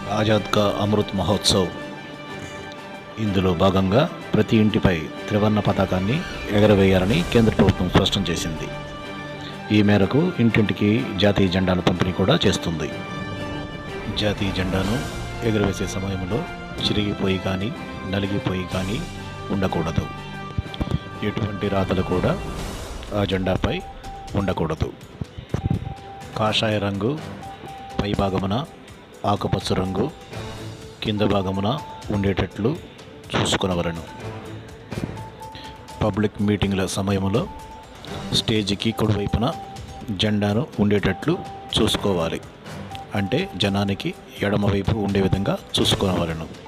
ఆజాద్ కా అమృత్ మహోత్సవ్ ఇందులో భాగంగా ప్రతి ఇంటిపై త్రివర్ణ పతాకాన్ని ఎగరవేయాలని కేంద్ర ప్రభుత్వం స్పష్టం చేసింది ఈ మేరకు ఇంటింటికి జాతీయ జెండాను పంపిణీ కూడా చేస్తుంది జాతీయ జెండాను ఎగురవేసే సమయంలో చిరిగిపోయి కానీ నలిగిపోయి కానీ ఉండకూడదు ఎటువంటి రాతలు కూడా ఆ జెండాపై ఉండకూడదు కాషాయ రంగు పై భాగమున ఆకుపచ్చ రంగు కింద భాగమున ఉండేటట్లు చూసుకునవలను పబ్లిక్ మీటింగ్ల సమయంలో స్టేజికి కుడివైపున జెండాను ఉండేటట్లు చూసుకోవాలి అంటే జనానికి ఎడమవైపు ఉండే విధంగా చూసుకోవలను